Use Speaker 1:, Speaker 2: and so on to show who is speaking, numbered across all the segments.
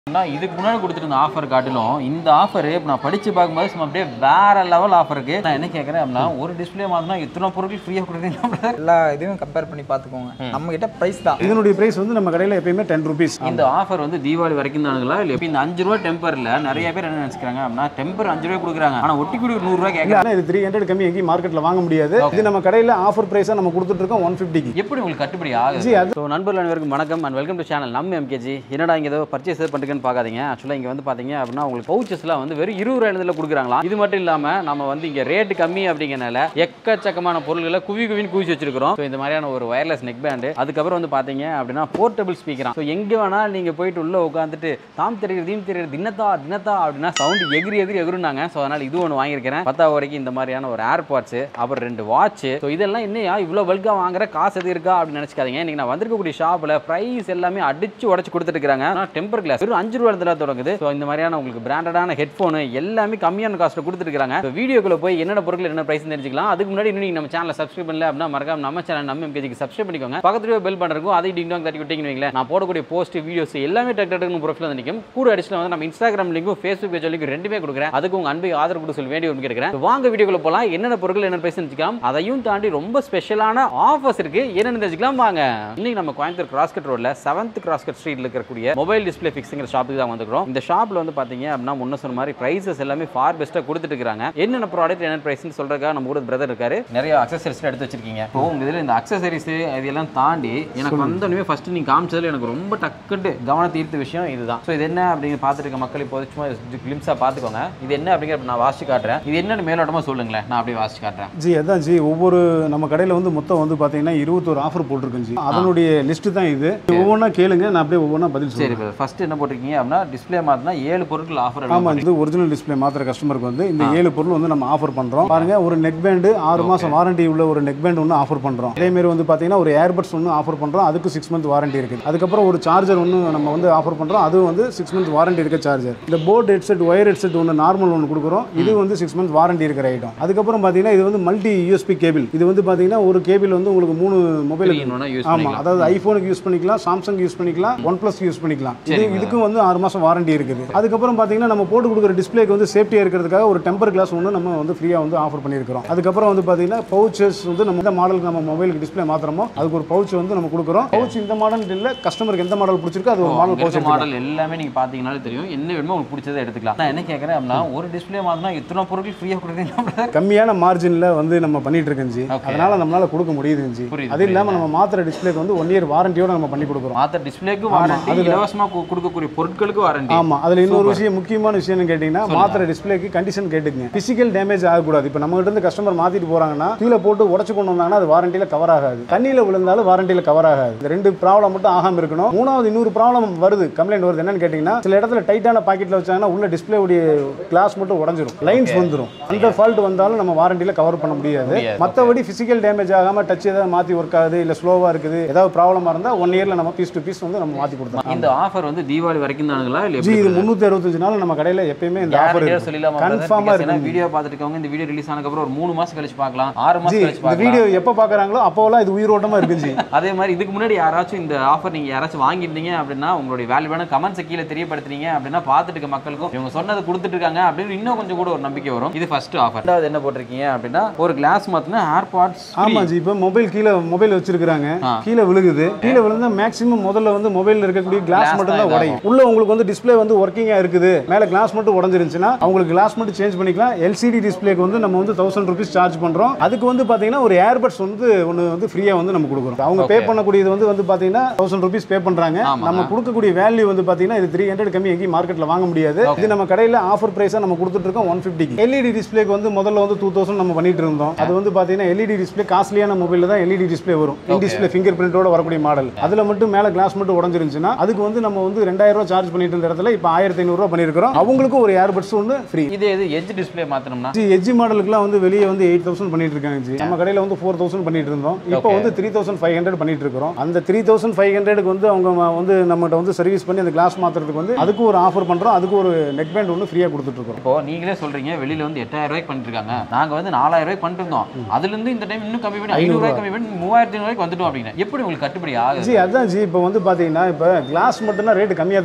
Speaker 1: நான் இதுக்கு முன்னாடி கொடுத்துருந்த ஆஃபர் காட்டிலும் இந்த ஆஃபர் இப்போ நான் படிச்சு பார்க்கும்போது சும்மா அப்படியே வேற லெவல் ஆஃபர் இருக்கு நான் என்ன கேட்குறேன் அப்படின்னா ஒரு டிஸ்பிளே மாத்தினா இத்தனை பொருட்கள் ஃப்ரீயாக கொடுக்குறீங்க
Speaker 2: எல்லா இதையும் கம்பேர் பண்ணி பார்த்துக்கோங்க நம்ம கிட்ட ப்ரைஸ் தான்
Speaker 3: இதனுடைய பிரைஸ் வந்து நம்ம கடையில் எப்பயுமே டென் ருபீஸ்
Speaker 1: இந்த ஆஃபர் வந்து தீபாவளி வரைக்கும் தானுங்களா இல்லை இப்போ இந்த அஞ்சு ரூபா டெம்பரில் நிறைய பேர் என்ன நினைச்சுக்கிறாங்க அப்படின்னா டெம்பர் அஞ்சு ரூபாய் கொடுக்குறாங்க ஆனால் ஒட்டி கூட நூறுரூவா
Speaker 3: இல்லை
Speaker 1: கேட்குறாங்க
Speaker 3: ஆனால் இது த்ரீ ஹண்ட்ரட் கம்மி எங்கேயும் மார்க்கெட்டில் வாங்க முடியாது இது நம்ம கடையில் ஆஃபர் ப்ரைஸாக நம்ம கொடுத்துட்டு இருக்கோம் ஒன் ஃபிஃப்டிக்கு
Speaker 1: எப்படி உங்களுக்கு கட்டுப்படி ஆகுது
Speaker 3: ஜி அது
Speaker 1: ஸோ நண்பர்கள் அனைவருக்கும் வணக்கம் அண்ட் வெல்கம் டு சேனல் நம்ம எம்கேஜி என்னடா இங்கே ஏதோ பர்ச்சேஸ் பண்ணுறதுன்னு பார்க்காதீங்க ஆக்சுவலாக இங்கே வந்து பார்த்தீங்க அப்படின்னா உங்களுக்கு பவுச்சஸ்லாம் வந்து வெறும் இருபது ரூபாயில கொடுக்குறாங்களா இது மட்டும் இல்லாமல் நம்ம வந்து இங்கே ரேட்டு கம்மி அப்படிங்கிறனால எக்கச்சக்கமான பொருள்களை குவி குவின்னு குவிச்சு வச்சிருக்கிறோம் ஸோ இந்த மாதிரியான ஒரு வயர்லெஸ் நெக் பேண்டு அதுக்கப்புறம் வந்து பார்த்தீங்க அப்படின்னா போர்ட்டபிள் ஸ்பீக்கரா ஸோ எங்கே வேணால் நீங்கள் போயிட்டு உள்ளே உட்காந்துட்டு தாம் தெரியுது தீம் தெரியுது தினத்தா தினத்தா அப்படின்னா சவுண்ட் எகிரி எகிரி எகுருனாங்க ஸோ அதனால் இது ஒன்று வாங்கியிருக்கிறேன் பத்தாவது வரைக்கும் இந்த மாதிரியான ஒரு ஏர்பாட்ஸ் அப்புறம் ரெண்டு வாட்ச் ஸோ இதெல்லாம் என்னையா இவ்வளோ பல்காக வாங்குற காசு எது இருக்கா அப்படின்னு நினச்சிக்காதீங்க இன்னைக்கு நான் வந்திருக்கக்கூடிய ஷாப்பில் ப்ரைஸ் எல்லாமே அடிச்சு உடச்சு கொடுத்துட்டு இருக்காங்க ஆனால் டெம்பர் கிளாஸ் வெறும் அஞ்சு ரூபா இருந்தா தொடங்குது ஸோ இந்த மாதிரியான உங்களுக்கு பிராண்டடான ஹெட்ஃபோனு எல்லாமே கம்மியான காஸ்ட்டில் கொடுத்துட்டு இருக்காங்க ஸோ வீடியோக்குள்ள போய் என்னென்ன பொருட்கள் என்ன ப்ரைஸ் தெரிஞ்சுக்கலாம் அதுக்கு முன்னாடி இன்னும் நீங்க நம்ம சேனலை சப்ஸ்கிரைப் பண்ணல அப்படின்னா மறக்காம நம்ம சேனல் நம்ம எம்கேஜிக்கு சப்ஸ்கிரைப் பண்ணிக்கோங்க பக்கத்துலேயே பெல் பட்டன் இருக்கும் அதை டிங் டாங் தட்டி விட்டீங்கன்னு வைங்களேன் நான் போடக்கூடிய போஸ்ட் வீடியோஸ் எல்லாமே டக் டக்குன்னு ப்ரொஃபைல் வந்து நிற்கும் கூட அடிஷனல் வந்து நம்ம இன்ஸ்டாகிராம் லிங்கும் ஃபேஸ்புக் பேஜ் லிங்கும் ரெண்டுமே கொடுக்குறேன் அதுக்கு உங்க அன்பை ஆதரவு கொடுக்க சொல்லி வேண்டிய ஒன்று கேட்குறேன் வாங்க வீடியோக்குள்ள போகலாம் என்னென்ன பொருட்கள் என்ன ப்ரைஸ் தெரிஞ்சுக்கலாம் அதையும் தாண்டி ரொம்ப ஸ்பெஷலான ஆஃபர்ஸ் இருக்கு என்னென்னு தெரிஞ்சுக்கலாம் வாங்க இன்னைக்கு நம்ம கோயம்புத்தூர் கிராஸ்கட் ரோட்ல செவன்த் கிராஸ்கட் ஸ்ட்ரீட்ல இருக்கக்கூடிய மொபைல் டிஸ்பிளே ஃபிக்ஸிங்கிற ஷாப்புக்கு தான் வந்துக்கிறோம் இந்த ஷாப்ல வந்து பாத்தீங்க அப்படின்னா முன்ன சொன்ன மாதிரி பிரைசஸ் எல்லாமே ஃபார் பெஸ்ட்டாக கொடுத்துட்டு இருக்காங்க என்னென்ன ப்ராடக்ட் என்ன ப்ரைஸ்னு சொல்றதுக்காக நம்ம கூட பிரதர் இருக்காரு நிறைய அக்சசரிஸ் எடுத்து வச்சிருக்கீங்க இப்போ உங்க இதுல இந்த அக்சசரிஸ் இதெல்லாம் தாண்டி எனக்கு வந்தோடனே ஃபர்ஸ்ட் நீங்க காமிச்சதுல எனக்கு ரொம்ப டக்குட்டு கவனத்தை ஈர்த்த விஷயம் இதுதான் ஸோ இது என்ன அப்படிங்க பார்த்துட்டு இருக்க மக்கள் இப்போ சும்மா கிளிம்ஸாக பார்த்துக்கோங்க இது என்ன அப்படிங்கிற நான் வாசிச்சு காட்டுறேன் இது என்னன்னு மேலோட்டமா சொல்லுங்களேன் நான் அப்படியே வாசிச்சு காட்டுறேன்
Speaker 3: ஜி அதான் ஜி ஒவ்வொரு நம்ம கடையில் வந்து மொத்தம் வந்து பார்த்தீங்கன்னா இருபத்தொரு ஆஃபர் போட்டிருக்கோம் ஜி அதனுடைய லிஸ்ட்டு தான் இது ஒவ்வொன்றா கேளுங்க நான் அப்படியே ஒவ்வொன்றா பதில்
Speaker 1: சரி
Speaker 3: சொல்றேன்
Speaker 1: இப்போ ஃபர்ஸ்ட் என்ன போட்டிருக்கீங்க அப்படின்னா டிஸ்பிளே மாத்தினா ஏழு பொருட்கள் ஆஃபர்
Speaker 3: ஆமாம் இது ஒரிஜினல் டிஸ்பிளே மாத்திர கஸ்டமருக்கு வந்து இந்த ஏழு பொருள் வந்து நம்ம ஆஃபர் பண்ணுறோம் பாருங்க ஒரு நெக் பேண்டு ஆறு மாதம் வாரண்டி உள்ள ஒரு நெக் பேண்ட் ஒன்று ஆஃபர் பண்ணுறோம் அதே மாதிரி வந்து பார்த்தீங்கன்னா ஒரு ஏர்பட்ஸ் ஒன்று ஆஃபர் பண்ணுறோம் அதுக்கு சிக்ஸ் மந்த் வாரண்டி இருக்குது அதுக்கப்புறம் ஒரு சார்ஜர் ஒன்று நம்ம வந்து ஆஃபர் பண்ணுறோம் அதுவும் வந்து சிக்ஸ் மந்த் வாரண்டி இருக்க சார்ஜர் இந்த போர்ட் ஹெட்செட் ஒயர் ஹெட்செட் ஒன்று நார்மல் ஒன்று கொடுக்குறோம் இது வந்து சிக்ஸ் மந்த் வாரண்டி இருக்கிற ஐட்டம் அதுக்கப்புறம் பார்த்தீங்கன்னா இது வந்து மல்டி யூஎஸ்பி கேபிள் இது வந்து பார்த்தீங்கன்னா ஒரு கேபிள் வந்து உங்களுக்கு மூணு மொபைல்
Speaker 1: யூஸ்
Speaker 3: ஆமா
Speaker 1: பண்ணிக்கலாம்
Speaker 3: அதாவது ஐபோனுக்கு யூஸ் பண்ணிக்கலாம் சாம்சங் யூஸ் பண்ணிக்கலாம் ஒன் பிளஸ் யூஸ் பண்ணிக்கலாம் இது இதுக்கும் வந்து ஆறு மாசம் வாரண்டி இருக்குது அதுக்கப்புறம் பாத்தீங்கன்னா நம்ம போட்டு கொடுக்குற டிஸ்பிளேக்கு வந்து சேஃப்டியா இருக்கிறதுக்காக ஒரு டெம்பர் கிளாஸ் ஒன்று நம்ம வந்து ஃப்ரீயா வந்து ஆஃபர் பண்ணியிருக்கிறோம் அதுக்கப்புறம் வந்து பாத்தீங்கன்னா பவுச்சஸ் வந்து நம்ம எந்த மாடலுக்கு நம்ம மொபைலுக்கு டிஸ்பிளே மாத்திரமோ அதுக்கு ஒரு பவுச் வந்து நம்ம கொடுக்குறோம் பவுச் இந்த மாடல் இல்ல கஸ்டமருக்கு எந்த மாடல் பிடிச்சிருக்கோ அது ஒரு மாடல் பவுச்
Speaker 1: மாடல் எல்லாமே நீங்க பாத்தீங்கனாலே தெரியும் என்ன வேணுமோ உங்களுக்கு பிடிச்சதை எடுத்துக்கலாம் நான் என்ன கேட்கறேன் அப்படின்னா ஒரு டிஸ்பிளே மாத்தினா இத்தனை பொருட்கள் ஃப்ரீயா கொடுக்குறீங்க
Speaker 3: கம்மியான மார்ஜின்ல வந்து நம்ம பண்ணிட்டு இருக்கோம் ஜி
Speaker 1: Okay.
Speaker 3: அதனால நம்மளால கொடுக்க முடியுது ஜி
Speaker 1: புரியுது,
Speaker 3: அது இல்லாம நம்ம மாத்திர டிஸ்பிளேக்கு வந்து ஒன் இயர் வாரண்டியோட நம்ம பண்ணி கொடுக்குறோம்
Speaker 1: மாத்த டிஸ்பிளேக்கு வாரண்டி இலவசமா கு- கொடுக்கக்கூடிய பொருட்களுக்கு வாரண்டி
Speaker 3: ஆமா அதுல இன்னொரு விஷயம் முக்கியமான விஷயம் என்னன்னு கேட்டீங்கன்னா மாத்திரை டிஸ்பிளேக்கு கண்டிஷன் கேட்டுங்க பிசிக்கல் டேமேஜ் ஆகக்கூடாது இப்போ நம்ம கிட்ட இருந்து கஸ்டமர் மாத்திட்டு போறாங்கன்னா கீழே போட்டு உடச்சு கொண்டு வந்தாங்கன்னா அது வாரண்டியில கவர் ஆகாது தண்ணியில விழுந்தாலும் வாரண்டியில கவர் ஆகாது இந்த ரெண்டு ப்ராப்ளம் மட்டும் ஆகாம இருக்கணும் மூணாவது இன்னொரு ப்ராப்ளம் வருது கம்ப்ளைண்ட் வருது என்னன்னு கேட்டீங்கன்னா சில இடத்துல டைட்டான பாக்கெட்ல வச்சாங்கன்னா உள்ள டிஸ்பிளே உடைய கிளாஸ் மட்டும் உடஞ்சிரும் லைன்ஸ் வந்துரும் அந்த ஃபால்ட் வந்தாலும் நம்ம வாரண்டியில கவர் பண்ண முடியாது
Speaker 1: முடியாது.
Speaker 3: மற்றபடி பிசிக்கல் டேமேஜ் ஆகாம டச் ஏதாவது மாத்தி ஒர்க் ஆகுது இல்ல ஸ்லோவா இருக்குது ஏதாவது ப்ராப்ளமா இருந்தா ஒன் இயர்ல நம்ம பீஸ் டு பீஸ் வந்து நம்ம மாத்தி கொடுத்தோம்
Speaker 1: இந்த ஆஃபர் வந்து தீபாவளி வரைக்கும் தானுங்களா இல்ல
Speaker 3: ஜி
Speaker 1: எப்படி
Speaker 3: இது முந்நூற்றி அறுபத்தஞ்சு நாள் நம்ம கடையில் எப்பயுமே இந்த ஆஃபர்
Speaker 1: யார்கிட்டயோ
Speaker 3: இருக்கு
Speaker 1: சொல்லிடலாமா
Speaker 3: கன்ஃபார்மாக
Speaker 1: ஏன்னா
Speaker 3: இருக்கு
Speaker 1: வீடியோ பார்த்துட்டு இருக்கவங்க இந்த வீடியோ ரிலீஸ் ஆனதுக்கு அப்புறம் ஒரு மூணு மாசம் கழிச்சு பார்க்கலாம் ஆறு
Speaker 3: ஜி
Speaker 1: மாசம் கழிச்சு
Speaker 3: இந்த
Speaker 1: பார்க்கலாம்
Speaker 3: வீடியோ எப்போ பார்க்குறாங்களோ அப்போலாம் இது உயிரோட்டமா இருக்கு ஜி
Speaker 1: அதே மாதிரி இதுக்கு முன்னாடி யாராச்சும் இந்த ஆஃபர் நீங்க யாராச்சும் வாங்கியிருந்தீங்க அப்படின்னா உங்களுடைய வேல்யூவான கமெண்ட்ஸ் கீழே தெரியப்படுத்துறீங்க அப்படின்னா பார்த்துட்டு இருக்க மக்களுக்கும் இவங்க சொன்னதை கொடுத்துட்டு இருக்காங்க அப்படின்னு இன்னும் கொஞ்சம் கூட ஒரு நம்பிக்கை வரும் இது ஃபர்ஸ்ட் ஆஃபர் ரெண்டாவது என்ன போட்டிருக்கீங்க அப்படின்னா ஒரு கிளாஸ் மாத்தினா ஏர்பாட்ஸ்
Speaker 3: ஆமா ஜி இப்போ மொபைல் கீழே மொபைல் வச்சிருக்காங்க
Speaker 1: ஆ.
Speaker 3: கீழே விழுகுது கீழே விழுந்தா மேக்ஸிமம் முதல்ல வந்து மொபைல்ல இருக்கக்கூடிய கிளாஸ்
Speaker 1: Glass
Speaker 3: மட்டும்
Speaker 1: தான்
Speaker 3: தான் உடையும் உள்ள உங்களுக்கு வந்து டிஸ்ப்ளே வந்து ஒர்க்கிங்கா இருக்குது மேல கிளாஸ் மட்டும் உடஞ்சிருந்துச்சுன்னா அவங்களுக்கு கிளாஸ் மட்டும் சேஞ்ச் பண்ணிக்கலாம் எல்சிடி டிஸ்ப்ளேக்கு வந்து நம்ம வந்து தௌசண்ட் ருபீஸ் சார்ஜ் பண்றோம் அதுக்கு வந்து பாத்தீங்கன்னா ஒரு ஏர்பட்ஸ் வந்து ஒன்று வந்து ஃப்ரீயா வந்து நம்ம கொடுக்குறோம் அவங்க பே பண்ணக்கூடியது வந்து வந்து பாத்தீங்கன்னா தௌசண்ட் ருபீஸ் பே பண்றாங்க
Speaker 1: ஆமாங்க.
Speaker 3: நம்ம கொடுக்கக்கூடிய வேல்யூ வந்து பாத்தீங்கன்னா இது த்ரீ ஹண்ட்ரட் கம்மி எங்கேயும் மார்க்கெட்ல வாங்க முடியாது இது நம்ம கடையில ஆஃபர் பிரைஸா நம்ம கொடுத்துட்டு இருக்கோம் ஒன் ஃபிஃப்டிக்கு எல்இடி டிஸ்ப்ளேக்கு வந்து முதல்ல வந்து டூ தௌசண்ட் நம்ம பண்ணிட்டு இருந்தோம் அது வந்து பாத்தீங்கன்னா எல்இடி டிஸ்ப்ளே காஸ்ட்லியான மொபைல்ல தான் எல்இடி டிஸ்ப்ளே வரும் இன் டிஸ்ப்ளே ஃபிங்கர் பிரிண்டோட வரக்கூடிய மாடல் அதுல மட்டும் மேல கிளாஸ் மட்டும் உடஞ்சிருந்துச்சுன்னா அதுக்கு வந்து நம்ம வந்து ரெண்டாயிரம் ரூபாய் சார்ஜ் பண்ணிட்டு இருந்த இடத்துல இப்போ ஆயிரத்தி ஐநூறுரூவா பண்ணியிருக்கிறோம் அவங்களுக்கும் ஒரு ஏர்பட்ஸ் ஒன்று ஃப்ரீ
Speaker 1: இதே இது எட்ஜ் டிஸ்ப்ளே மாத்தணும்னா
Speaker 3: ஜி எஜ்ஜி மாடலுக்குலாம் வந்து வெளியே வந்து எயிட் தௌசண்ட் பண்ணிட்டு இருக்காங்க ஜி நம்ம கடையில் வந்து ஃபோர் தௌசண்ட் பண்ணிட்டு இருந்தோம் இப்போ
Speaker 1: Okay.
Speaker 3: வந்து த்ரீ தௌசண்ட் ஃபைவ் ஹண்ட்ரட் பண்ணிட்டு இருக்கிறோம் அந்த த்ரீ தௌசண்ட் ஃபைவ் ஹண்ட்ரடுக்கு வந்து அவங்க ம- வந்து நம்மகிட்ட வந்து சர்வீஸ் பண்ணி அந்த கிளாஸ் மாத்துறதுக்கு வந்து அதுக்கு ஒரு ஆஃபர் பண்றோம் அதுக்கு ஒரு நெக் பேண்ட் ஒன்று ஃப்ரீயாக கொடுத்துட்டு இருக்கோம்
Speaker 1: இப்போ நீங்களே சொல்றீங்க வெளியில வந்து எட்டாயிரம் ரூபாய்க்கு பண்ணிட்டு இருக்காங்க நாங்க வந்து நாலாயிரம் ரூபாய்க்கு பண்ணிட்டு இருந்தோம் அதுல இருந்து இந்த டைம் இன்னும் கம்மி பண்ணி ஐநூறு ரூபாய் கம்மி பண்ணி மூவாயிரத்தி ஐநூறு ரூபாய்க்கு வந்துட்டோம் அப்படிங்க எப்படி உங்களுக்கு கட்டுப்படி ஆகுது
Speaker 3: ஜி அதான் ஜி இப்போ வந்து பார்த்தீங்கன்னா இப்போ கிளாஸ் மட்டும்தான் ரேட்டு கம்மியாக தான்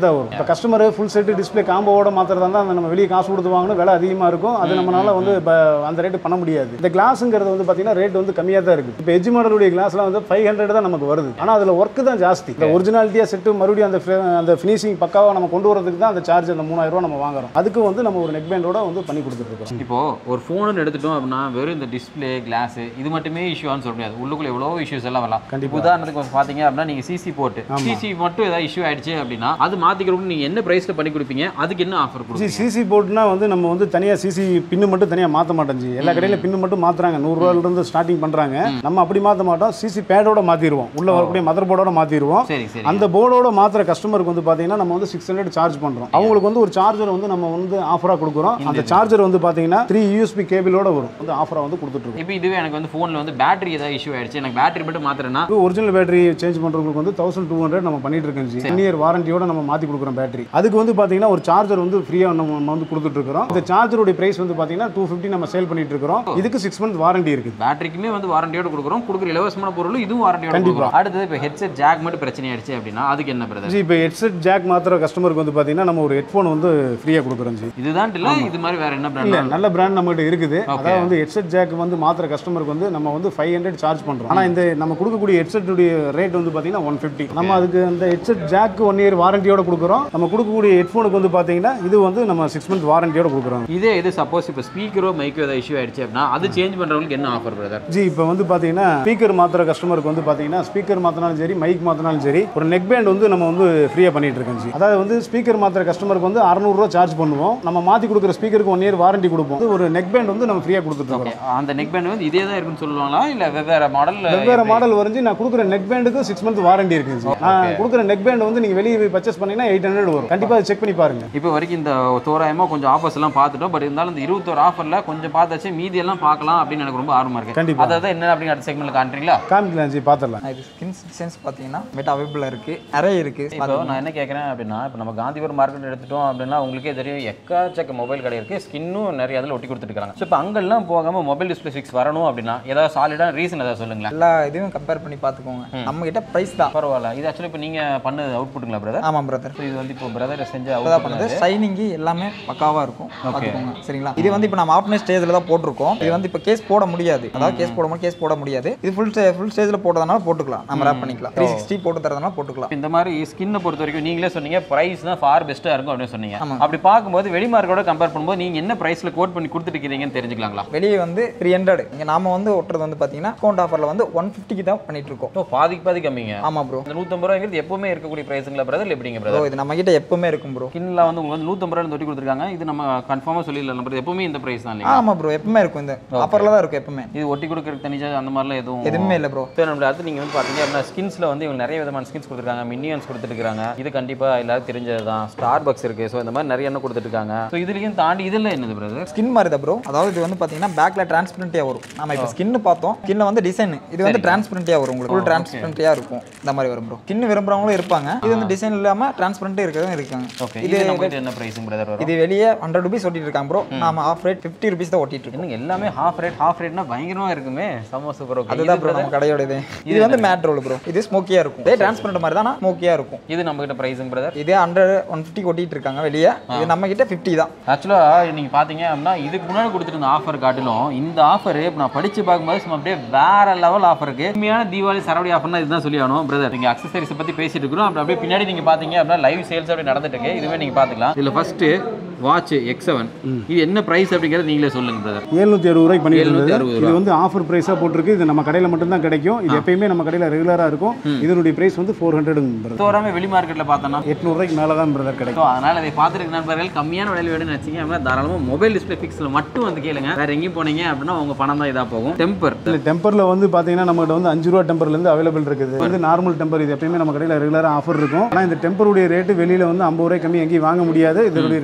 Speaker 3: தான் வரும் இப்போ கஸ்டமர் ஃபுல் செட்டு டிஸ்ப்ளே காம்போவோட மாத்திரதா இருந்தால் அந்த நம்ம வெளியே காசு கொடுத்து வாங்கணும் விலை அதிகமாக இருக்கும் அது நம்மளால வந்து இப்போ அந்த ரேட்டு பண்ண முடியாது இந்த கிளாஸுங்கிறது வந்து பார்த்தீங்கன்னா ரேட் வந்து கம்மியாக தான் இருக்குது இப்போ எஜ் மாடலுடைய கிளாஸ்லாம் வந்து ஃபைவ் ஹண்ட்ரட் தான் நமக்கு வருது ஆனால் அதில் ஒர்க்கு தான் ஜாஸ்தி இந்த ஒரிஜினாலிட்டியாக செட்டு மறுபடியும் அந்த fi- அந்த ஃபினிஷிங் பக்காவாக நம்ம கொண்டு வரதுக்கு தான் அந்த சார்ஜ் அந்த மூணாயிரம் ரூபா நம்ம வாங்குறோம் அதுக்கு வந்து நம்ம ஒரு நெக் பேண்டோட வந்து பண்ணி கொடுத்துட்ருக்கோம்
Speaker 1: இப்போ ஒரு ஃபோன் எடுத்துட்டோம் அப்படின்னா வெறும் இந்த டிஸ்ப்ளே கிளாஸ் இது மட்டுமே இஷ்யூவான்னு சொல்ல முடியாது உள்ளுக்குள்ள எவ்வளோ இஷ்யூஸ் எல்லாம் வரலாம்
Speaker 3: கண்டிப்பா.
Speaker 1: உதாரணத்துக்கு வந்து பாத்தீங்க அப்படின்னா நீங்க சிசி போட்டு சிசி மட்டும் ஏதாவது இஷ்யூ ஆயிடுச்சு அப்படின்னா அது மாத்திக்கிறவங்க நீங்க என்ன பிரைஸ்ல பண்ணி கொடுப்பீங்க அதுக்கு என்ன ஆஃபர்
Speaker 3: ஜி
Speaker 1: கொடுப்பீங்க
Speaker 3: சிசி போர்ட்னா வந்து நம்ம வந்து தனியாக சிசி பின்னு மட்டும் தனியாக மாற்ற மாட்டோம் ஜி எல்லா கடையிலும் பின்னு மட்டும் மாற்றுறாங்க நூறுரூவாயிலிருந்து ஸ்டார்டிங் பண்ணுறாங்க நம்ம அப்படி மாற்ற மாட்டோம் சிசி பேடோட மாற்றிடுவோம் உள்ள வரக்கூடிய மதர் போர்டோட மாற்றிடுவோம்
Speaker 1: சரி சரி
Speaker 3: அந்த போர்டோட மாத்திர கஸ்டமருக்கு வந்து பார்த்தீங்கன்னா நம்ம வந்து சிக்ஸ் ஹண்ட்ரட் சார்ஜ் பண்ணுறோம் அவங்களுக்கு வந்து ஒரு சார்ஜர் வந்து நம்ம வந்து ஆஃபராக கொடுக்குறோம் அந்த சார்ஜர் வந்து பார்த்தீங்கன்னா த்ரீ யூஎஸ்பி கேபிளோட வரும் வந்து ஆஃபராக வந்து கொடுத்துட்ருக்கோம்
Speaker 1: இப்போ இதுவே எனக்கு வந்து ஃபோனில் வந்து பேட்டரி ஏதாவது இஷ்யூ ஆயிடுச்சு எனக்கு பேட்டரி மட்டும் மாத்திரன்னா
Speaker 3: ஒரிஜினல் பேட்டரி சேஞ்ச் பண்ணுறவங்களுக்கு வந்து தௌசண்ட் டூ ஹண்ட்ரட் நம்ம பண்ணிட்டு இருக்கோம் ஜி ஒன் இயர் வாரண்டியோட நம்ம மாற்றி கொடுக்குறோம் பேட்டரி அதுக்கு வந்து பார்த்தீங்கன்னா ஒரு சார்ஜர் வந்து ஃப்ரீயாக நம்ம நம்ம வந்து கொடுத்துட்டு இருக்கிறோம் இந்த சார்ஜருடைய பிரைஸ் வந்து பார்த்தீங்கன்னா டூ ஃபிஃப்டி நம்ம சேல் பண்ணிட்டு இருக்கிறோம் இதுக்கு சிக்ஸ் மந்த் வாரண்டி இருக்குது
Speaker 1: பேட்டரிக்குமே வந்து வாரண்டியோட கொடுக்குறோம் கொடுக்குற இலவசமான பொருள் இதுவும் வாரண்டியோட
Speaker 3: கண்டிப்பா.
Speaker 1: கொடுக்குறோம் அடுத்தது இப்போ ஹெட்செட் ஜாக் மட்டும் பிரச்சனை ஆயிடுச்சு அப்படின்னா அதுக்கு என்ன பிரதர்
Speaker 3: ஜி இப்போ ஹெட்செட் ஜாக் மாத்திர கஸ்டமருக்கு வந்து பார்த்தீங்கன்னா நம்ம ஒரு ஹெட்ஃபோன் வந்து ஃப்ரீயாக கொடுக்குறோம் ஜி
Speaker 1: இதுதான் இல்ல இது மாதிரி வேற என்ன
Speaker 3: இல்ல
Speaker 1: பிராண்ட்
Speaker 3: நல்ல பிராண்ட் நம்மகிட்ட இருக்குது அதாவது வந்து ஹெட்செட் ஜாக் வந்து மாத்திர கஸ்டமருக்கு வந்து நம்ம வந்து ஃபைவ் ஹண்ட்ரட் சார்ஜ் பண்ணுறோம் ஆனால் இந்த நம்ம கொடுக்கக்கூடிய ஹெட்செட்டுடைய ரேட் வந்து பார்த்தீங்கன்னா ஒன் ஃபிஃப்டி நம்ம அதுக்கு அந்த ஹெட்செட் ஜாக் ஒன் இயர் வாரண்டியோட கொடுக்குறோம் நம்ம கொடுக்கக்கூடிய ஹெட்ஃபோனுக்கு வந்து பார்த்தீங்கன்னா இது வந்து நம்ம சிக்ஸ் மந்த் வாரண்டியோட கொடுக்குறோம்
Speaker 1: இதே இது சப்போஸ் இப்போ ஸ்பீக்கரோ மைக்கோ ஏதாவது இஷ்யூ ஆயிடுச்சு அப்படின்னா அது சேஞ்ச் பண்றவங்களுக்கு என்ன ஆஃபர் பிரதர்
Speaker 3: ஜி இப்போ வந்து பார்த்தீங்கன்னா ஸ்பீக்கர் மாத்திர கஸ்டமருக்கு வந்து பார்த்தீங்கன்னா ஸ்பீக்கர் மாற்றினாலும் சரி மைக் மாற்றினாலும் சரி ஒரு நெக் பேண்ட் வந்து நம்ம வந்து ஃப்ரீயாக பண்ணிட்டு இருக்கோம் ஜி அதாவது வந்து ஸ்பீக்கர் மாத்திர கஸ்டமருக்கு வந்து அறநூறுவா சார்ஜ் பண்ணுவோம் நம்ம மாற்றி கொடுக்குற ஸ்பீக்கருக்கு ஒன் இயர் வாரண்டி கொடுப்போம் இது ஒரு நெக் பேண்ட் வந்து நம்ம ஃப்ரீயாக கொடுத்துருக்கோம்
Speaker 1: அந்த நெக் பேண்ட் வந்து இதே தான் இருக்குன்னு சொல்லுவாங்களா இல்ல வெவ்வேறு மாடல்
Speaker 3: வெவ்வேறு மாடல் வரைஞ்சி நான் கொடுக்குற நெக் பேண்டுக்கு சிக்ஸ் மந்த் வாரண்டி இருக்கு ஜி நான் கொடுக்குற நெக் பேண்ட் வந்து நீங்கள் வெளியே போய் பர்ச்சேஸ் பண்ணீங்கன்னா எயிட் ஹண்ட்ரட் வரும் கண்டிப்பாக செக் பண்ணி பாருங்க
Speaker 1: இப்போ வரைக்கும் இந்த தோராயமா கொஞ்சம் ஆஃபர்ஸ் எல்லாம் பார்த்துட்டோம் பட் இருந்தாலும் இந்த இருபத்தோரு ஆஃபர்ல கொஞ்சம் பார்த்தாச்சு மீதி எல்லாம் பார்க்கலாம் அப்படின்னு எனக்கு ரொம்ப ஆர்வமா இருக்கு
Speaker 3: கண்டிப்பா.
Speaker 1: அதாவது என்ன அப்படின்னு அடுத்த செக்மெண்ட்ல காட்டுறீங்களா
Speaker 3: காமிக்கலாம் ஜி பார்த்துடலாம்
Speaker 2: இது ஸ்கின் சென்ஸ் பார்த்தீங்கன்னா மெட்டா அவைபிளாக இருக்குது நிறைய இருக்குது
Speaker 1: இப்போ நான் என்ன கேட்குறேன் அப்படின்னா இப்போ நம்ம காந்திபுரம் மார்க்கெட் எடுத்துட்டோம் அப்படின்னா உங்களுக்கே தெரியும் எக்காச்சக்க மொபைல் கடை இருக்குது ஸ்கின்னும் நிறைய அதில் ஒட்டி கொடுத்துருக்காங்க ஸோ இப்போ அங்கெல்லாம் போகாமல் மொபைல் டிஸ்பிளே ஃபிக்ஸ் வரணும் அப்படின்னா ஏதாவது சாலிடான ரீசன் ஏதாவது சொல்லுங்களேன்
Speaker 2: எல்லா இதையும் கம்பேர் பண்ணி பார்த்துக்கோங்க நம்ம கிட்ட ப்ரைஸ் தான்
Speaker 1: பரவாயில்ல இது ஆக்சுவலி இப்போ நீங்கள் பண்ணது அவுட்புட்டுங்களா பிரதர்
Speaker 2: ஆமாம் பிரதர்
Speaker 1: ஸோ இது வந்து இப்போ பிரதர் செஞ்ச
Speaker 2: இப்போதான்
Speaker 1: அவுட்
Speaker 2: பண்ணது ஷைனிங்கு எல்லாமே பக்காவாக இருக்கும் பார்த்துக்கோங்க சரிங்களா இது வந்து இப்போ நம்ம ஆப்னே ஸ்டேஜில் தான் போட்டிருக்கோம் இது வந்து இப்போ கேஸ் போட முடியாது அதாவது கேஸ் போடாமல் கேஸ் போட முடியாது இது ஃபுல் ஃபுல் ஸ்டேஜில் போட்டதுனால போட்டுக்கலாம் நம்ம ரேப் பண்ணிக்கலாம் த்ரீ சிக்ஸ்டி போட்டு தரதுனால போட்டுக்கலாம்
Speaker 1: இந்த மாதிரி ஸ்கின்னை பொறுத்த வரைக்கும் நீங்களே சொன்னீங்க பிரைஸ் தான் ஃபார் பெஸ்ட்டாக இருக்கும் அப்படின்னு சொன்னீங்க அப்படி பார்க்கும்போது வெளி மார்க்கெட்டோட கம்பேர் பண்ணும்போது நீங்கள் என்ன ப்ரைஸில் கோட் பண்ணி கொடுத்துருக்கீங்கன்னு தெரிஞ்சுக்கலாங்களா
Speaker 2: வெளியே வந்து த்ரீ ஹண்ட்ரட் இங்கே நாம வந்து ஒட்டுறது வந்து பார்த்தீங்கன்னா அக்கௌண்ட் ஆஃபரில் வந்து ஒன் ஃபிஃப்டிக்கு தான் பண்ணிட்டு இருக்கோம்
Speaker 1: ஸோ பாதிக்கு பாதி கம்மிங்க
Speaker 2: ஆமாம் ப்ரோ
Speaker 1: இந்த நூற்றம்பது ரூபாய்ங்கிறது எப்பவுமே இருக்கக்கூடிய ப்ரைஸுங்களா பிரதர் எப்படிங்க
Speaker 2: ப்ரோ
Speaker 1: பிரதர்
Speaker 2: இது நம்ம கிட்ட எப்பவுமே இருக்கும் ப்ரோ
Speaker 1: ஸ்கின்ல வந்து உங்களுக்கு வந்து நூற்றம்பது ரூபாய் தொட்டி கொடுத்துருக்காங்க இது நம்ம கன்ஃபார்மாக சொல்லிடலாம் நம்ம எப்பவுமே இந்த ப்ரைஸ் தான் இல்லையா
Speaker 2: ஆமாம் ப்ரோ எப்பவுமே இருக்கும் இந்த ஆஃபரில் தான் இருக்கும் எப்பவுமே
Speaker 1: இது ஒட்டி கொடுக்கறதுக்கு தனி charge அந்த மாதிரிலாம் எதுவும்
Speaker 2: எதுவுமே இல்லை ப்ரோ
Speaker 1: இப்போ நம்மள அடுத்து நீங்கள் வந்து பார்த்தீங்க அப்படின்னா ஸ்கின்ஸில் வந்து இவங்க நிறைய விதமான ஸ்கின்ஸ் கொடுத்துருக்காங்க மினியன்ஸ் கொடுத்துருக்காங்க இது கண்டிப்பாக எல்லாரும் தெரிஞ்சது தான் ஸ்டார் பக்ஸ் இருக்குது ஸோ இந்த மாதிரி நிறைய என்ன கொடுத்துருக்காங்க ஸோ இதுலேயும் தாண்டி இதெல்லாம் என்னது பிரதர்
Speaker 2: ஸ்கின் மாதிரி தான் ப்ரோ அதாவது இது வந்து பார்த்தீங்கன்னா பேக்ல டிரான்ஸ்பரண்டியாக வரும் நம்ம இப்போ ஸ்கின் பார்த்தோம் ஸ்கின்ல வந்து டிசைன் இது வந்து டிரான்ஸ்பரண்டியாக வரும் உங்களுக்கு ஃபுல் டிரான்ஸ்பரண்டியாக இருக்கும் இந்த மாதிரி வரும் ப்ரோ ஸ்கின் விரும்புறவங்களும் இருப்பாங்க இது வந்து டிசைன் இல்லாமல் டிரான்ஸ்பரண்ட்டே இருக்கிறதும் இருக்காங்க
Speaker 1: ஓகே இது நம்ம என்ன ப்ரைஸுங்க பிரதர் வரும்
Speaker 2: இது வெளியே ஹண்ட்ரட் ருபீஸ் ஒட்டிட்டு இருக்காங்க ப்ரோ நாம ஆஃப் ரேட் ஃபிஃப்டி ருபீஸ் தான் ஒட்டிட்டு இருக்கோம்
Speaker 1: என்னங்க எல்லாமே ஹாஃப் ரேட் ஹாஃப் ரேட்னா பயங்கரமாக இருக்குமே செம்ம சூப்பர் ஓகே
Speaker 2: அதுதான் ப்ரோ நம்ம கடையோட இது இது வந்து மேட் ரோல் ப்ரோ இது ஸ்மோக்கியாக இருக்கும் இதே டிரான்ஸ்பரண்ட் மாதிரி தான் ஸ்மோக்கியாக இருக்கும்
Speaker 1: இது நம்ம கிட்ட ப்ரைஸுங்க பிரதர்
Speaker 2: இதே ஹண்ட்ரட் ஒன் ஃபிஃப்டி ஒட்டிட்டு இருக்காங்க வெளியே இது நம்ம கிட்ட ஃபிஃப்டி தான்
Speaker 1: ஆக்சுவலாக நீங்கள் பார்த்தீங்க அப்படின்னா இதுக்கு முன்னாடி கொடுத்துருந்த ஆஃபர் காட்டிலும் இந்த ஆஃபர் இப்போ நான் படித்து பார்க்கும்போது சும்மா அப்படியே வேற லெவல் ஆஃபர் இருக்கு உண்மையான தீபாவளி சரவடி ஆஃபர்னா இதுதான் சொல்லி ஆகணும் பிரதர் நீங்கள் அக்சசரிஸை பற்றி பேசிட்டு இருக்கிறோம் அப்புறம் அப்படியே பின்னாடி நீங்கள் பார்த்தீங்க அப்படின்னா லைவ் சேல்ஸ் அப்படி நடந்துட்டு இருக்கு இதுவே நீங்கள் பார்த்துக்கலாம் இதில் ஃபர்ஸ்ட் வாட்ச் எக்ஸ் செவன் இது என்ன ப்ரைஸ் அப்படிங்கிறது நீங்களே சொல்லுங்க பிரதர்
Speaker 3: எழுநூத்தி அறுபது ரூபாய்க்கு பண்ணிட்டு இருந்தது
Speaker 1: 760
Speaker 3: இது வந்து ஆஃபர் பிரைஸாக போட்டிருக்கு இது நம்ம கடையில் மட்டும்தான் கிடைக்கும் இது எப்பயுமே நம்ம கடையில் ரெகுலராக இருக்கும் இதனுடைய பிரைஸ் வந்து ஃபோர் ஹண்ட்ரட்
Speaker 1: தோறாமல் வெளி மார்க்கெட்டில் பார்த்தோன்னா
Speaker 3: எட்நூறுரூவாய்க்கு மேலே தான் பிரதர் கிடைக்கும்
Speaker 1: ஸோ அதனால் இதை பார்த்துருக்க நண்பர்கள் கம்மியான விலையில் வேணும்னு நினச்சிங்க அப்படின்னா தாராளமாக மொபைல் டிஸ்பிளே ஃபிக்ஸில் மட்டும் வந்து கேளுங்க வேறு எங்கேயும் போனீங்க அப்படின்னா உங்கள் பணம் தான் இதாக போகும் டெம்பர்
Speaker 3: இல்லை டெம்பரில் வந்து பார்த்தீங்கன்னா நம்மகிட்ட வந்து அஞ்சு ரூபா டெம்பர்லேருந்து அவைலபிள் இருக்குது வந்து நார்மல் டெம்பர் இது எப்பயுமே நம்ம கடையில் ரெகுலராக ஆஃபர் இருக்கும் ஆனால் இந்த டெம்பருடைய ரேட்டு வெளியில் வந்து ஐம்பது ரூபாய் கம்மி எங்கேயும் வாங்க முடியாது இதனுடைய ரேட்டு வந்து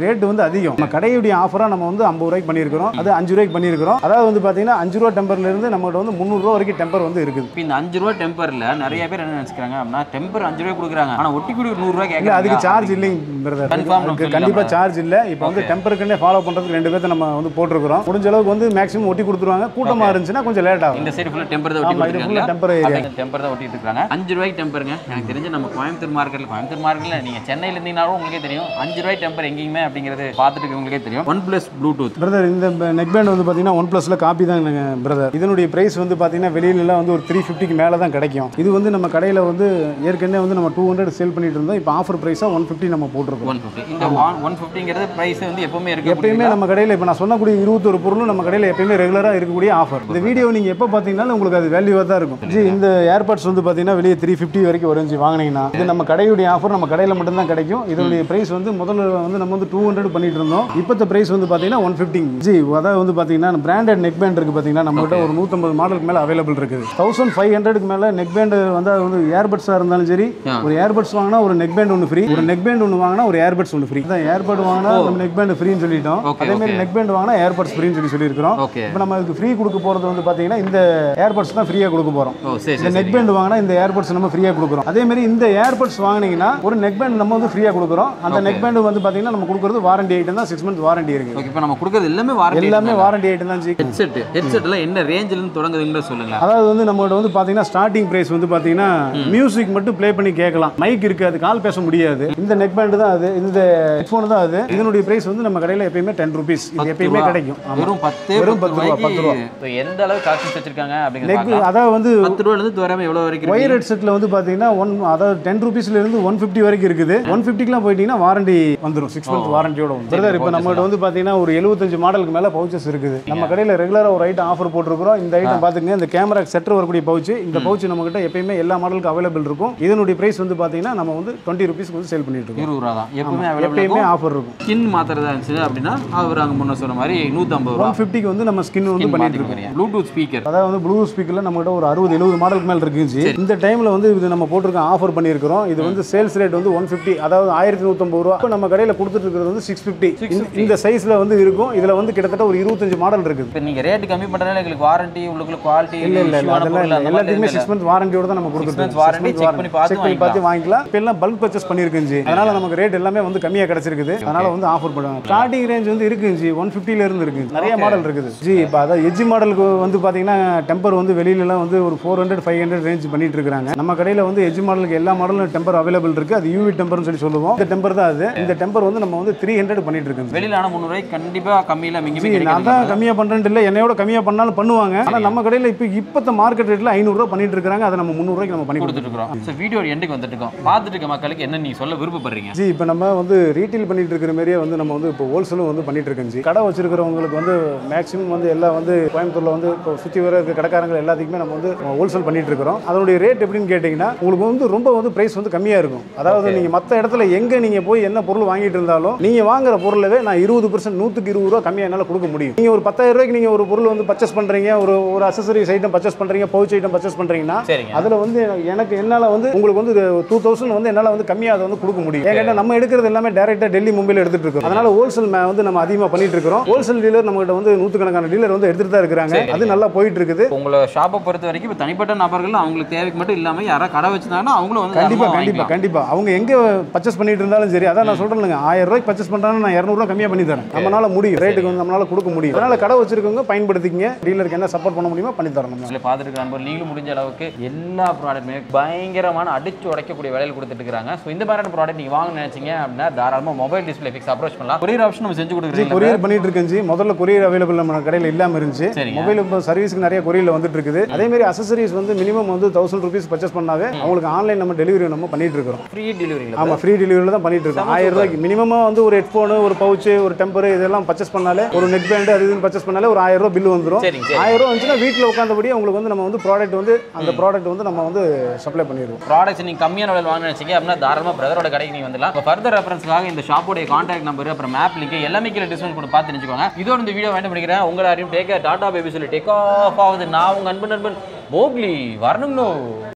Speaker 3: வந்து அதிகம் நம்ம கடையுடைய ஆஃபராக நம்ம வந்து ஐம்பது ரூபாய்க்கு பண்ணியிருக்கிறோம் அது அஞ்சு ரூபாய்க்கு பண்ணியிருக்கிறோம் அதாவது வந்து பார்த்தீங்கன்னா அஞ்சு ரூபா டெம்பர்ல இருந்து நம்மகிட்ட வந்து முந்நூறுரூவா வரைக்கும் டெம்பர் வந்து இருக்குது
Speaker 1: இப்போ இந்த அஞ்சு ரூபா டெம்பர்ல நிறைய பேர் என்ன நினைச்சுக்கிறாங்க அப்படின்னா டெம்பர் அஞ்சு ரூபாய் கொடுக்குறாங்க ஆனா ஒட்டி குடி நூறு ரூபாய்
Speaker 3: இல்ல
Speaker 1: கேட்கறாங்க
Speaker 3: அதுக்கு சார்ஜ் இல்லைங்க பிரதர்
Speaker 1: Confirm நம்ம
Speaker 3: அதுக்கு கண்டிப்பா
Speaker 1: சொல்லிடலாமா?
Speaker 3: சார்ஜ் இல்ல இப்போ வந்து டெம்பருக்குன்னே ஃபாலோ பண்றதுக்கு ரெண்டு பேர்த்த நம்ம வந்து போட்டிருக்கிறோம் முடிஞ்ச அளவுக்கு வந்து மேக்ஸிமம் ஒட்டி கொடுத்துருவாங்க கூட்டமா இருந்துச்சுன்னா கொஞ்சம் லேட் ஆகும்
Speaker 1: இந்த சைடு ஃபுல்லா டெம்பர் தான் ஒட்டி
Speaker 3: ஆமா, இது full ஆ
Speaker 1: கொடுத்துருக்காங்க
Speaker 3: temper area.
Speaker 1: அப்படியே டெம்பர் தான் ஒட்டிட்டு இருக்காங்க அஞ்சு ரூபாய்க்கு டெம்பருங்க எனக்கு தெரிஞ்சு நம்ம கோயம்புத்தூர் மார்க்கெட்ல கோயம்புத்தூர் மார்க்கெட்ல நீங்க சென்னையில இருந்தீங்கனாலும் உங்களுக்கே தெரியும் அஞ்சு ரூபாய் டெம்பர் எங்கேயுமே அப்படிங்கிறது பார்த்துட்டு உங்களுக்கே தெரியும் ஒன் பிளஸ் ப்ளூடூத்
Speaker 3: பிரதர் இந்த நெக் பேண்ட் வந்து பார்த்தீங்கன்னா ஒன் ப்ளஸில் காப்பி தான் பிரதர் இதனுடைய பிரைஸ் வந்து பார்த்தீங்கன்னா வெளியிலலாம் வந்து ஒரு த்ரீ ஃபிஃப்டிக்கு மேலே தான் கிடைக்கும் இது வந்து நம்ம கடையில் வந்து ஏற்கனவே வந்து நம்ம டூ ஹண்ட்ரட் சேல் பண்ணிட்டு இருந்தோம் இப்போ ஆஃபர் ப்ரைஸாக ஒன் ஃபிஃப்டி நம்ம போட்டிருக்கோம்
Speaker 1: ஒன் ஃபிஃப்டி இந்த ஒன் ஃபிஃப்டிங்கிறது ப்ரைஸ் வந்து எப்பவுமே இருக்கு
Speaker 3: எப்பயுமே நம்ம கடையில் இப்போ நான் சொன்னக்கூடிய இருபத்தொரு பொருளும் நம்ம கடையில் எப்பயுமே ரெகுலராக இருக்கக்கூடிய ஆஃபர் இந்த வீடியோ நீங்கள் எப்போ பார்த்தீங்கன்னாலும் உங்களுக்கு அது வேல்யூவாக தான் இருக்கும் ஜி இந்த ஏர்பாட்ஸ் வந்து பார்த்தீங்கன்னா வெளியே த்ரீ ஃபிஃப்டி வரைக்கும் வரும் ஜி வாங்கினீங்கன்னா இது நம்ம கடையுடைய ஆஃபர் நம்ம கடையில் மட்டும்தான் கிடைக்கும் இதனுடைய பிரைஸ் வந்து முதல்ல வந்து நம்ம வந்து டூ ஹண்ட்ரட் பண்ணிட்டு இருந்தோம் இப்போத்த பிரைஸ் வந்து பார்த்தீங்கன்னா ஒன் ஃபிஃப்டி ஜி அதாவது வந்து பார்த்தீங்கன்னா பிராண்டட் நெக் பேண்ட் இருக்குது பார்த்தீங்கன்னா நம்மகிட்ட ஒரு நூற்றம்பது மாடலுக்கு மேலே அவைலபிள் இருக்குது தௌசண்ட் ஃபைவ் ஹண்ட்ரடுக்கு மேலே நெக் பேண்ட் வந்து அது வந்து ஏர்பட்ஸாக இருந்தாலும் சரி
Speaker 1: ஆ.
Speaker 3: ஒரு ஏர்பட்ஸ் வாங்கினா ஒரு நெக் பேண்ட் ஒன்று ஃப்ரீ ஒரு நெக் பேண்ட் ஒன்று வாங்கினா ஒரு ஏர்பட்ஸ் ஒன்று ஃப்ரீ தான் ஏர்பட் வாங்கினா நம்ம நெக் பேண்ட் ஃப்ரீன்னு சொல்லிட்டோம்
Speaker 1: Okay,
Speaker 3: அதே மாதிரி
Speaker 1: okay.
Speaker 3: நெக் பேண்ட் வாங்கினா ஏர்பட்ஸ் ஃப்ரீன்னு சொல்லி சொல்லியிருக்கிறோம்
Speaker 1: ஓகே
Speaker 3: இப்போ நம்ம அதுக்கு ஃப்ரீ கொடுக்க போகிறது வந்து பார்த்தீங்கன்னா இந்த ஏர்பட்ஸ் தான் ஃப்ரீயாக கொடுக்க போகிறோம்
Speaker 1: ஓ சரி
Speaker 3: இந்த
Speaker 1: சரி
Speaker 3: நெக் பேண்ட் வாங்கினா இந்த ஏர்பட்ஸ் நம்ம ஃப்ரீயாக கொடுக்குறோம் அதே மாதிரி இந்த ஏர்பட்ஸ் வாங்கினீங்கன்னா ஒரு நெக் பேண்ட் நம்ம வந்து ஃப்ரீயாக கொடுக்குறோம் அந்த
Speaker 1: Okay.
Speaker 3: நெக் பேண்ட் வந்து பார்த்தீங்கன்னா நம்ம கொடுக்குறது வாரண்டி ஐட்டம் தான் சிக்ஸ் மந்த் வாரண்டி இருக்குது
Speaker 1: ஓகே இப்போ நம்ம கொடுக்குறது எல்லாமே வாரண்டி
Speaker 3: எல்லாமே வாரண்டி ஐட்டம் தான் ஜி
Speaker 1: ஹெட்செட் ஹெட்செட்லாம் என்ன ரேஞ்சில இருந்து தொடங்குதுன்னு சொல்லுங்க
Speaker 3: அதாவது வந்து நம்மகிட்ட வந்து பார்த்தீங்கன்னா ஸ்டார்டிங் பிரைஸ் வந்து பார்த்தீங்கன்னா மியூசிக் மட்டும் ப்ளே பண்ணி கேட்கலாம் மைக் இருக்காது கால் பேச முடியாது இந்த நெக் பேண்ட் தான் அது இந்த ஹெட்ஃபோன் தான் அது இதனுடைய பிரைஸ் வந்து நம்ம கடையில் எப்பயுமே டென் ருபீஸ் இது எப்பயுமே
Speaker 1: ரூபா.
Speaker 3: கிடைக்கும் ஆமா.
Speaker 1: வெறும் பத்து
Speaker 3: வெறும் பத்து ரூபா, பத்து ரூபா.
Speaker 1: So, எந்த அளவுக்கு காஸ்ட் வச்சிருக்காங்க
Speaker 3: நெக்
Speaker 1: அப்படிங்கிறது
Speaker 3: அதாவது வந்து
Speaker 1: பத்து ரூபால இருந்து தூரமே எவ்வளவு வரைக்கும்
Speaker 3: ஒயர்
Speaker 1: இருக்கு?
Speaker 3: ஹெட்செட்டில் வந்து பார்த்தீங்கன்னா ஒன் அதாவது டென் ருபீஸ்ல இருந்து ஒன் ஃபிஃப்டி வரைக்கும் இருக்குது ஒன் ஃபிஃப்டிக்குலாம் போயிட்டீங்கன்னா வாரண்டி வந்துடும் சிக்ஸ் மந்த் வாரண்டியோட வந்து பிரதர் இப்போ நம்மகிட்ட வந்து பார்த்தீங்கன்னா ஒரு எழுபத்தஞ்சு மாடலுக்கு மேலே பவுச்சஸ் இருக்குது நம்ம கடையில் ரெகுலராக ஒரு ஐட்டம் ஆஃபர் போட்டிருக்கிறோம் இந்த ஐட்டம் பார்த்துங்க இந்த கேமரா செட்டர் வரக்கூடிய பவுச் இந்த பவுச் நம்ம கிட்ட எப்பயுமே எல்லா மாடலுக்கு அவைலபிள் இருக்கும் இதனுடைய பிரைஸ் வந்து பார்த்தீங்கன்னா நம்ம வந்து டுவெண்ட்டி ருபீஸ்க்கு வந்து சேல் பண்ணிட்டு இருக்கோம்
Speaker 1: இருபது ரூபா தான் எப்பவுமே அவைலபிள்
Speaker 3: எப்பயுமே ஆஃபர் இருக்கும்
Speaker 1: ஸ்கின் மாத்திரதா இருந்துச்சு அப்படின்னா அவர் அங்க முன்ன சொன்ன மாதிரி நூற்றம்பது ரூபா
Speaker 3: ஒன் ஃபிஃப்டிக்கு வந்து நம்ம ஸ்கின் வந்து பண்ணிட்டு இருக்கோம்
Speaker 1: ப்ளூடூத் ஸ்பீக்கர்
Speaker 3: அதாவது வந்து ப்ளூ ஸ்பீக்கரில் நம்மகிட்ட ஒரு அறுபது எழுபது மாடலுக்கு மேலே இருக்குச்சு இந்த டைமில் வந்து இது நம்ம போட்டிருக்கோம் ஆஃபர் பண்ணியிருக்கிறோம் இது வந்து சேல்ஸ் ரேட் வந்து ஒன் ஃபிஃப்டி அதாவது ஆயிரத்தி நூற்றம்பது ரூபா இப்போ நம்ம கடையில் கொடுத்துட்டு இருக்கிறது வந்து சிக்ஸ் ஃபிஃப்டி இந்த சைஸில் வந்து இருக்கும் இதில் வந்து கிட்டத்தட்ட ஒரு இருபத்தஞ்சு மாடல் இருக்குது
Speaker 1: இப்போ நீங்க ரேட் கம்மி பண்றதுனால எங்களுக்கு வாரண்டி உள்ளுக்குள்ள குவாலிட்டி
Speaker 3: இல்ல இல்ல இல்ல அதெல்லாம் இல்ல எல்லாத்துக்குமே சிக்ஸ் மந்த் வாரண்டியோட தான் நம்ம கொடுத்துட்டு
Speaker 1: months warranty, check பண்ணி பார்த்து
Speaker 3: செக் பண்ணி பார்த்து வாங்கிக்கலாம் இப்போ எல்லாம் பல்க் பர்ச்சேஸ் பண்ணிருக்குங்க அதனால நமக்கு ரேட் எல்லாமே வந்து கம்மியா கிடைச்சிருக்குது அதனால வந்து ஆஃபர் பண்ணுவாங்க ஸ்டார்டிங் ரேஞ்ச் வந்து இருக்குங்க ஜி ஒன் ஃபிஃப்டில இருந்து இருக்கு நிறைய மாடல் இருக்குது ஜி இப்போ அதாவது எஜ்ஜி மாடலுக்கு வந்து பாத்தீங்கன்னா டெம்பர் வந்து வெளியிலலாம் வந்து ஒரு four hundred five hundred range பண்ணிட்டு இருக்காங்க நம்ம கடையில் வந்து எஜ்ஜி மாடலுக்கு எல்லா மாடலும் டெம்பர் அவைலபிள் இருக்கு அது யூவி டெம்பர்னு சொல்லி சொல்லுவோம் இந்த டெம்பர் தான் அது இந்த டெம்பர் வந்து நம்ம வந்து த்ரீ ஹண்ட்ரட் பண்ணிட்டு இருக்கோம்
Speaker 1: வெளியில ஆனா முந்நூறுவாய்க்கு கண்டிப்பா கம்மியில மிஞ்சி
Speaker 3: ஜி நான் தான் கம்மியாக பண்ணுறேன் இல்லை என்னையோட கம்மியாக பண்ணாலும் பண்ணுவாங்க ஆனால் நம்ம கடையில் இப்போ இப்போத்த மார்க்கெட் ரேட்டில் ஐநூறுரூவா பண்ணிட்டு இருக்காங்க அதை நம்ம முந்நூறுவாய்க்கு நம்ம பண்ணி
Speaker 1: கொடுத்துட்டு இருக்கிறோம் ஸோ வீடியோ எண்டுக்கு வந்துட்டு இருக்கோம் பார்த்துட்டு இருக்க மக்களுக்கு என்ன நீங்க சொல்ல விருப்பப்படுறீங்க
Speaker 3: ஜி இப்போ நம்ம வந்து ரீட்டெயில் பண்ணிட்டு இருக்கிற மாதிரியே வந்து நம்ம வந்து இப்போ ஹோல்சேலும் வந்து பண்ணிட்டு இருக்கோம் ஜி கடை வச்சிருக்கிறவங்களுக்கு வந்து மேக்ஸிமம் வந்து எல்லாம் வந்து கோயம்புத்தூர்ல வந்து இப்போ சுற்றி வர இருக்க கடைக்காரங்க எல்லாத்துக்குமே நம்ம வந்து ஹோல்சேல் பண்ணிட்டு இருக்கிறோம் அதனுடைய ரேட் எப்படின்னு கேட்டிங்கன்னா உங்களுக்கு வந்து ரொம்ப வந்து பிரைஸ் வந்து கம்மியாக இருக்கும் அதாவது நீங்கள் மற்ற இடத்துல எங்கே நீங்கள் போய் என்ன பொருள் வாங்கிட்டு இருந்தாலும் நீங்கள் வாங்குற பொருளவே நான் இருபது பர்சன்ட் நூற்றுக்கு இருபது ரூபா கம்மியாக என்னால் கொடுக்க முடியும் நீங்கள் ஒரு பத்தாயிரம் ரூபாய்க்கு நீங்கள் ஒரு பொருள் வந்து பர்ச்சேஸ் பண்ணுறீங்க ஒரு ஒரு அசசரிஸ் ஐட்டம் பர்ச்சேஸ் பண்ணுறீங்க பவுச் ஐட்டம் பர்ச்சேஸ் பண்ணுறீங்கன்னா
Speaker 1: சரிங்க
Speaker 3: அதில் வந்து எனக்கு என்னால் வந்து உங்களுக்கு வந்து டூ தௌசண்ட் வந்து என்னால் வந்து கம்மியாக அதை வந்து கொடுக்க முடியும் ஏன்னா நம்ம எடுக்கிறது எல்லாமே டேரெக்டாக டெல்லி மும்பையில் எடுத்துட்டு இருக்கோம் அதனால ஹோல்சேல் வந்து நம்ம அதிகமாக பண்ணிட்டு இருக்கிறோம் ஹோல்சேல் டீலர் நம்மகிட்ட வந்து நூற்றுக்கணக்கான டீலர் வந்து எடுத்துட்டு தான் இருக்கிறாங்க அது நல்லா போயிட்டு இருக்குது
Speaker 1: உங்களை ஷாப்பை பொறுத்த வரைக்கும் இப்போ தனிப்பட்ட நபர்கள் அவங்களுக்கு தேவைக்கு மட்டும் இல்லாம யாராவது கடை வச்சிருந்தாங்கன்னா அவங்களும் வந்து
Speaker 3: கண்டிப்பா
Speaker 1: தாராளமா
Speaker 3: கண்டிப்பா
Speaker 1: வாங்கிக்கலாம்.
Speaker 3: கண்டிப்பா அவங்க எங்க பர்ச்சேஸ் பண்ணிட்டு இருந்தாலும் சரி அதான் நான் சொல்றேன் ஆயிரம் ரூபாய்க்கு பர்ச்சேஸ் பண்றாங்க நான் இரநூறுவா கம்மியா பண்ணி தரேன் நம்மளால முடியும் ரேட்டுக்கு வந்து நம்மளால கொடுக்க முடியும் அதனால கடை வச்சிருக்கவங்க பயன்படுத்திக்கங்க டீலருக்கு என்ன சப்போர்ட் பண்ண முடியுமோ பண்ணி தரேன் நம்ம
Speaker 1: இதில் பார்த்துட்டு இருக்க நண்பர் நீங்களும் முடிஞ்ச அளவுக்கு எல்லா ப்ராடக்ட்டுமே பயங்கரமான அடிச்சு உடைக்கக்கூடிய விலையில் கொடுத்துட்டு இருக்காங்க ஸோ இந்த மாதிரியான ப்ராடக்ட் நீங்கள் வாங்க நினைச்சீங்க அப்படின்னா தாராளமாக மொபைல் டிஸ்பிளே ஃபிக்ஸ் அப்ரோச் பண்ணலாம் கொரியர் ஆப்ஷன் நம்ம செஞ்சு கொடுக்குறீங்க
Speaker 3: கொரியர் பண்ணிட்டு இருக்கேன் ஜி முதல்ல கொரியர் அவைலபிள் நம்ம கடையில் இல்லாம இருந்துச்சு
Speaker 1: சரிங்க.
Speaker 3: மொபைல் இப்போ சர்வீஸ்க்கு நிறைய கொரியர்ல வந்துட்டு இருக்குது அதே மாதிரி அசசரிஸ் வந்து மினிமம் வந்து தௌசண்ட் ருபீஸ் பர்ச்சேஸ் பண்ணாவே அவங்களுக்கு ஆன்லைன் நம்ம டெலிவரி நம்ம பண்ணிட்டு இருக்கிறோம்
Speaker 1: ஃப்ரீ டெலிவரிங்களா
Speaker 3: ஆமா ஃப்ரீ டெலிவரியில் தான் பண்ணிட்டு இருக்கோம் ஆயிரம் ரூபாய்க்கு மினிமமா வந்து ஒரு ஹெட்ஃபோனு ஒரு பவுச்சு ஒரு டெம்பர் இதெல்லாம் பர்ச்சேஸ் பண்ணாலே ஒரு நெக் பேண்ட் அது இதுன்னு பர்ச்சேஸ் பண்ணாலே ஒரு ஆயிரம் ரூபாய் பில் வந்துடும்
Speaker 1: சரிங்க சரி
Speaker 3: ஆயிரம் ரூபா வந்துச்சுன்னா வீட்டில் உட்காந்தபடி உங்களுக்கு வந்து நம்ம வந்து ப்ராடக்ட் வந்து அந்த ப்ராடக்ட் வந்து நம்ம வந்து சப்ளை பண்ணிடுவோம்
Speaker 1: ப்ராடக்ட்ஸ் நீங்கள் கம்மியான விலையில் வாங்க நினைச்சீங்க அப்படின்னா தாராளமாக பிரதரோட கடைக்கு நீங்கள் வந்துடலாம் இப்போ ஃபர்தர் ரெஃபரன்ஸ்க்காக இந்த ஷாப்போடைய கான்டாக்ட் நம்பர் அப்புறம் மேப் லிங்க் எல்லாமே கீழே டிஸ்கவுண்ட் கூட பார்த்து தெரிஞ்சுக்கோங்க இதோட இந்த வீடியோ வேண்டாம் பண்ணிக்கிறேன் உங்களை யாரையும் டேக் டாடா பேபி சொல்லி டேக் ஆஃப் ஆகுது நான் உங்கள் அன்பு நண்பன் மோக்லி வரணுங்கண்ணோ